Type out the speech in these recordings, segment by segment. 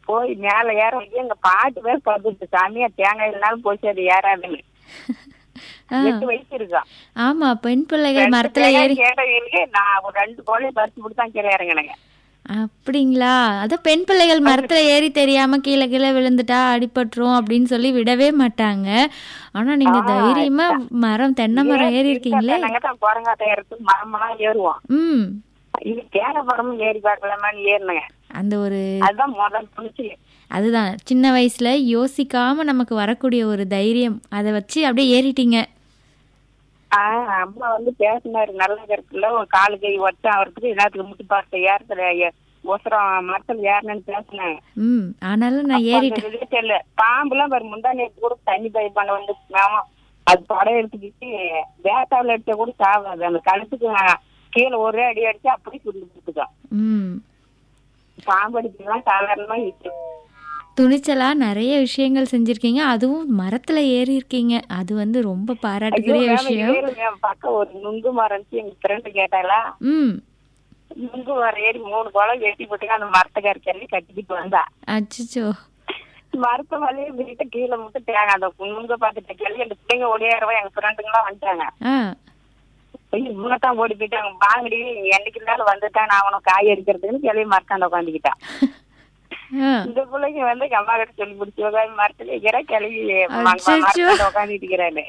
போய் மேல ஏற வைக்க எங்க பாட்டு பேர் படுத்துட்டு சாமியா தேங்காய் இல்லைனாலும் போச்சு அது ஏறாதுன்னு ஆ, எட்டு வயசு இருக்கான் ஆமா பெண் பிள்ளைகள் ரெண்டு மரத்துல தேங்காய் ஏறி கேட்டவங்களுக்கு நான் ஒரு ரெண்டு கோழி பறிச்சு போட்டு தான் கீழே இறங்கினேங்க அப்படிங்களா அதான் பெண் பிள்ளைகள் மரத்துல ஏறி தெரியாம கீழே கீழே விழுந்துட்டா அடிபட்டுரும் அப்படின்னு சொல்லி விடவே மாட்டாங்க ஆனா நீங்க தைரியமா மரம் தென்னை மரம் ஏறி இருக்கீங்களே நாங்க தான் குரங்காத்த ஏறத்துக்கு மரமெல்லாம் ஏறுவோம் ம் இது தேங்காய் மரமும் ஏறி பார்க்கலாமான்னு ஏறினேங்க அந்த ஒரு அதுதான் முதல் துணிச்சு அதுதான் சின்ன வயசுல யோசிக்காம நமக்கு வரக்கூடிய ஒரு தைரியம் அதை வச்சு அப்படியே ஏறிட்டீங்க ஆஹ் அம்மா வந்து பேசினாரு நல்ல கருத்துல ஒரு காலு கை வச்சா அவருக்கு எல்லாத்துக்கு முட்டு பார்த்த ஏறத்துல ஒசரம் மரத்துல ஏறணும்னு பேசினாங்க ம் ஆனாலும் நான் ஏறிட்டேன் அந்த இதே தெரியல பாம்புலாம் பாரு முந்தா நேற்று கூட தண்ணி பைப்பான வந்து ஆமா அது படம் எடுத்துக்கிட்டு வேட்டாவில் எடுத்த கூட சாவாது அந்த கழுத்துக்கு கீழே ஒரே அடி அடிச்சு அப்படி சுருண்டு கொடுத்துக்கோம் ம் பாம்பு அடிக்கலாம் சாதாரணமா இருக்கு துணிச்சலா நிறைய விஷயங்கள் செஞ்சிருக்கீங்க அதுவும் மரத்துல ஏறி இருக்கீங்க அது வந்து ரொம்ப பாராட்டுக்குரிய ஐயோ, விஷயம் மேல ஏறுங்க. பக்கம் ஒரு நுங்கு மரம் இருந்துச்சு எங்க ஃப்ரெண்டு கேட்டாளா ம் நுங்கு மரம் ஏறி மூணு குளம் வெட்டி போட்டுங்க அந்த மரத்துக்கார சொல்லி கட்டிக்கிட்டு வந்தா அச்சச்சோ மரத்த வழியே வீட்டு கீழே மட்டும் தேங்க அந்த நுங்க பார்த்துட்டு கேள்வி அந்த பிள்ளைங்க ஒளியாரவா எங்க ஃப்ரெண்டுங்களாம் வந்துட்டாங்க ஆ ஐயோ இவங்கத்தான் ஓடி போயிட்டாங்க வாங்கடி என்னைக்கு இருந்தாலும் வந்துட்டான் நான் அவனை காய் அடிக்கிறதுக்குன்னு கிளவி மரத்தாண்ட உட்காந்துக்கிட்டான் ஆ இந்த பிள்ளைங்க வந்து எங்க அம்மா கிட்ட சொல்லி பிடிச்சி உட்காந்து மரத்துல இருக்கிற கிளவி அச்சச்சோ. மரத்தாண்ட உட்காந்துட்டு இருக்கிறாரு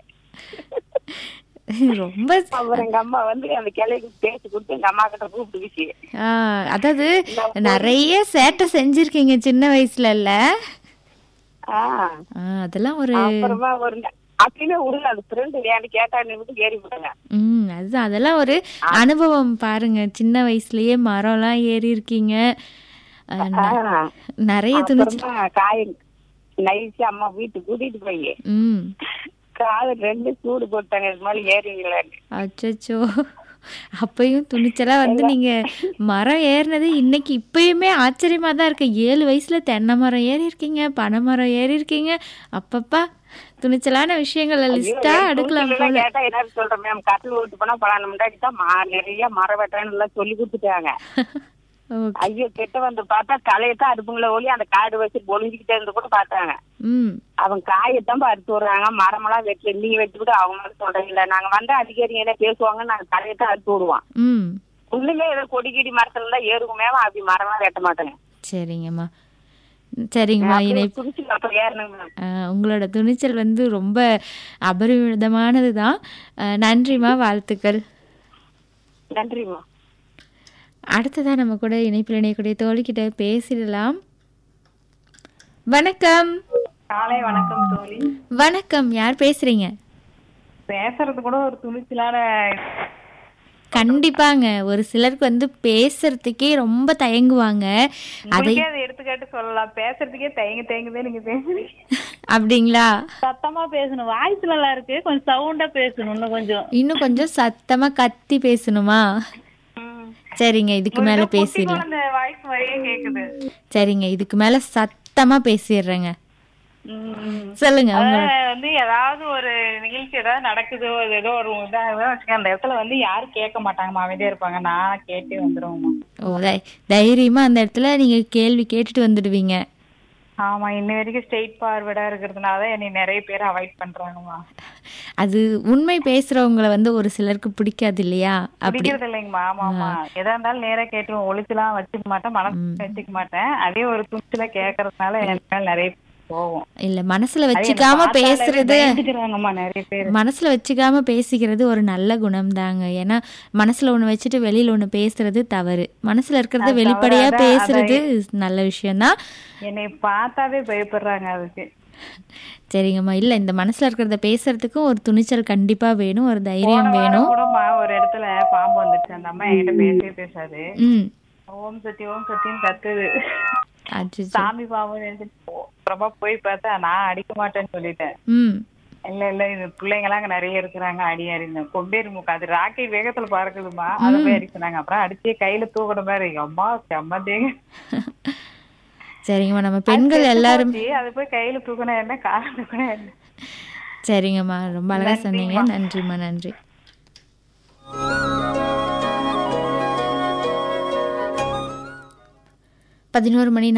ரொம்ப அப்புறம் எங்க அம்மா வந்து அந்த கிளைக்கு பேசி கொடுத்து எங்க அம்மா கிட்ட கூப்பிட்டுக்கிச்சு ஆ, அதாவது நிறைய சேட்டை செஞ்சிருக்கீங்க சின்ன வயசுல இல்ல ஆஹ் ஆ, அதெல்லாம் ஒரு அப்புறமா ஒரு ந- அப்படியே விடுங்க அந்த ஃப்ரெண்டு ஏன்னு கேட்டா விட்டு ஏறி விடுங்க ம் அதுதான் அதெல்லாம் ஒரு அனுபவம் பாருங்க சின்ன வயசுலயே மரம்லாம் ஏறி இருக்கீங்க ஆ, ந- ஆஹ் நிறைய துணிச்சு அப்புறமா காய் நைஸா அம்மா வீட்டுக்கு கூட்டிட்டு போய் ம் காது ரெண்டு சூடு போட்டாங்க இது மாதிரி ஏறிங்களான்னு அச்சச்சோ அப்பயும் துணிச்சலா வந்து நீங்க மரம் ஏறினது இன்னைக்கு இப்பயுமே ஆச்சரியமா தான் இருக்கு ஏழு வயசுல தென்னை மரம் ஏறி இருக்கீங்க பனை மரம் ஏறி இருக்கீங்க அப்பப்பா துணிச்சலான விஷயங்களை லிஸ்டா அடுக்கலாம் தூக்கில போல கேட்டா என்ன சொல்றேன் மேம் கட்டில் ஓட்டு போனா பலான முன்னாடி தான் மா- நிறைய மரம் வெட்டுறேன்னு எல்லாம் சொல்லி கொடுத்துட்டாங்க ஓகே ஐயோ கிட்ட வந்து பார்த்தா தலையத்தான் அடுப்புங்கள ஒளி அந்த காடு வச்சு ஒளிஞ்சுக்கிட்டே இருந்து கூட பார்த்தாங்க ம் அவங்க காயத்தான் அறுத்து விடுறாங்க மரமெல்லாம் வெட்டி நீங்க வெட்டி விட்டு அவங்க மட்டும் சொல்றீங்களா நாங்க வந்து அதிகாரிங்க என்ன பேசுவாங்க நாங்க தலையத்தான் அறுத்து விடுவோம் ம் உள்ளுமே ஏதோ கொடி கிடி மரத்துல தான் ஏறுக்குமே அப்படி மரம்லாம் வெட்ட மாட்டேங்க சரிங்கம்மா சரிங்கம்மா இணை துணிச்சு அப்ப ஏறணுங்க மேம் ஆ, உங்களோட துணிச்சல் வந்து ரொம்ப அபரிமிதமானது தான் நன்றிம்மா வாழ்த்துக்கள் நன்றிம்மா அடுத்ததா நம்ம கூட இணைப்பில் இணையக்கூடிய தோழிக்கிட்ட பேசிடலாம் வணக்கம் காலை வணக்கம் தோழி வணக்கம் யார் பேசுறீங்க பேசுறது கூட ஒரு துணிச்சலான கண்டிப்பாங்க ஒரு சிலருக்கு வந்து பேசுறதுக்கே ரொம்ப தயங்குவாங்க அதை உங்களுக்கே அதை எடுத்துக்காட்டு சொல்லலாம் பேசுறதுக்கே தயங்க தயங்குதே நீங்க பேசுறீங்க அப்படிங்களா சத்தமா பேசணும் வாய்ஸ் நல்லா இருக்கு கொஞ்சம் சவுண்டா பேசணும் இன்னும் கொஞ்சம் இன்னும் கொஞ்சம் சத்தமா கத்தி பேசணுமா சரிங்க இதுக்கு மேல பேசிடலாம் அந்த வாய்ஸ் மாதிரியே கேக்குது சரிங்க இதுக்கு மேல சத்தமா பேசிடுறேங்க உம். சொல்லுங்க உங்க அதாவது வந்து ஏதாவது ஒரு நிகழ்ச்சி ஏதாவது நடக்குதோ அது ஏதோ ஒரு இதாக வச்சுக்க அந்த இடத்துல வந்து யாரும் கேட்க மாட்டாங்கம்மா அமைதியா இருப்பாங்க நான் கேட்டே வந்துருவோம்மா ஓ தை- தைரியமா அந்த இடத்துல நீங்க கேள்வி கேட்டுட்டு வந்துடுவீங்க ஆமா இன்ன வரைக்கும் ஸ்ட்ரெயிட் ஃபார்வர்டா இருக்கிறதுனால என்னை நிறைய பேர் அவாய்ட் பண்றாங்கம்மா அது உண்மை பேசுறவங்கள வந்து ஒரு சிலருக்கு பிடிக்காது இல்லையா அப்படி பிடிக்கிறது இல்லைங்கம்மா ஆமா ஆமா எதா இருந்தாலும் நேரா கேட்டுருவோம் ஒளிச்சுலாம் வச்சுக்க மாட்டேன் மனசு வச்சுக்க மாட்டேன் அதே ஒரு துணிச்சுல கேக்குறதுனால என் மேல நிறைய பேர் போகும் இல்ல மனசுல வச்சுக்காம பேசுறது பயந்துக்கிறாங்கம்மா நிறைய பேர் மனசுல வச்சுக்காம பேசிக்கிறது ஒரு நல்ல குணம் தாங்க ஏன்னா மனசுல ஒண்ணு வச்சுட்டு வெளியில ஒண்ணு பேசுறது தவறு மனசுல இருக்கிறத அது வெளிப்படையா தவறு, அதான், பேசுறது நல்ல விஷயம்தான் என்னை பார்த்தாவே பயப்படுறாங்க அதுக்கு சரிங்கம்மா இல்ல இந்த மனசுல இருக்கிறத பேசுறதுக்கும் ஒரு துணிச்சல் கண்டிப்பா வேணும் ஒரு தைரியம் வேணும் கூடமா ஒரு இடத்துல பாம்பு வந்துச்சு அந்த அம்மா என்கிட்ட பேசவே பேசாது ம் ஓம் சத்தி ஓம் சத்தின்னு கத்துது அச்சச்சோ. சாமி பாம்பு நினைச்சிட்டு அப்புறமா போய் பார்த்தா நான் அடிக்க மாட்டேன்னு சொல்லிட்டேன் ம் இல்ல இல்ல இது பிள்ளைங்க எல்லாம் அங்க நிறைய இருக்கிறாங்க அடி அடிங்க கொம்பேரி மூக்கு அது ராக்கெட் வேகத்துல பறக்குதுமா அதை போய் அடி சொன்னாங்க அப்புறம் அடிச்சே கையில தூக்கின மாதிரி அம்மா செம்ம தேங்க சரிங்கம்மா நம்ம பெண்கள் எல்லாரும் போச்சு, அதை போய் கையில தூக்கினா என்ன கால தூக்கினா என்ன சரிங்கம்மா ரொம்ப அழகா சொன்னீங்க நன்றிம்மா நன்றி பதினோரு மணி